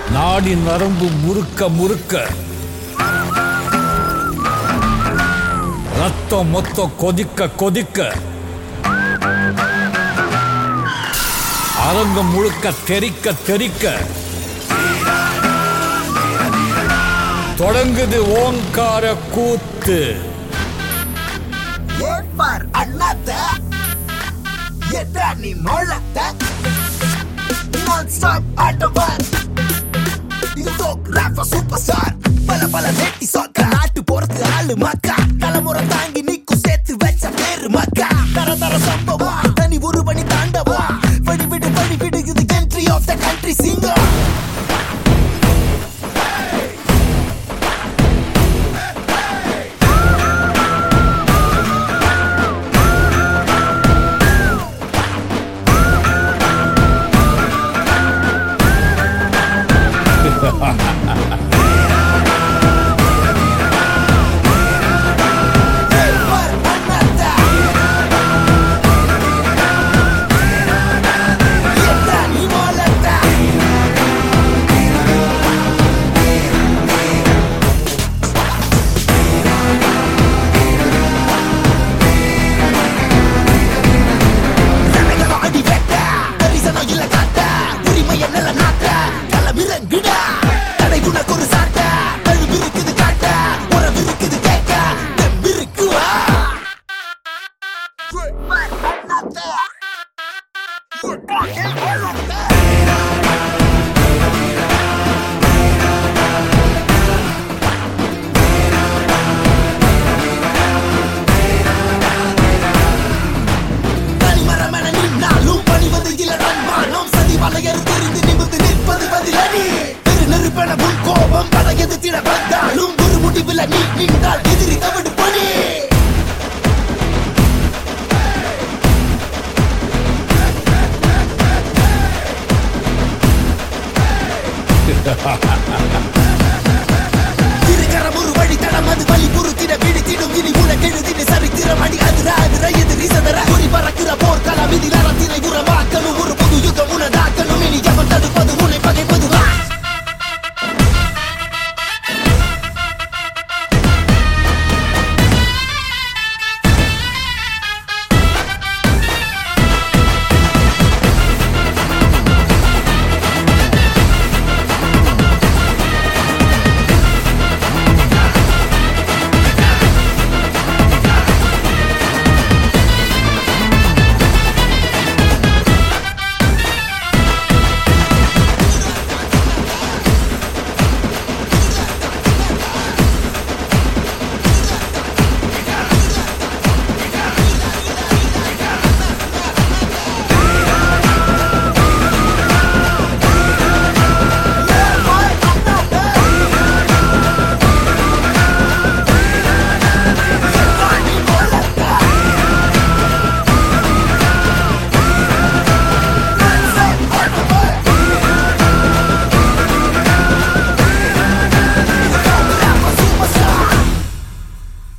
நாடி நரம்பு முறுக்க முறுக்க ரத்தம் மொத்தம் கொதிக்க கொதிக்க அரங்கம் முழுக்க தெறிக்க தெறிக்க தொடங்குது ஓங்கார கூத்து ஏற்பார் அண்ணாத்த எட்டா நீ மொழத்த நான் ஸ்டாப் ஆட்டவர் இது தோக் ராஃபா சூப்பர் ஸ்டார் பல பல வெட்டி சொக்க நாட்டு போறது ஆளு மக்கா தலைமுறை தாங்கி நிக்கும் சேர்த்து வச்ச பேரு மக்கா தர தர சம்பவம் தனி ஒரு பணி தாண்டவா வடி விடு வடி விடு இது கண்ட்ரி ஆஃப் த கண்ட்ரி சிங்கம் ஏற்பார் அண்ணாத்த எட்டா நீ மொழத்த தனகளை அடி வெட்ட பரிசனம் இல்ல காட்ட உரிமை என்னல நாட்ட களமிறங்குடா தடை உனக்கு ஒரு சாட்ட அழுவு இருக்குது காட்ட உறவு இருக்குது கேட்க தெம்பு இருக்குவா அண்ணாத்த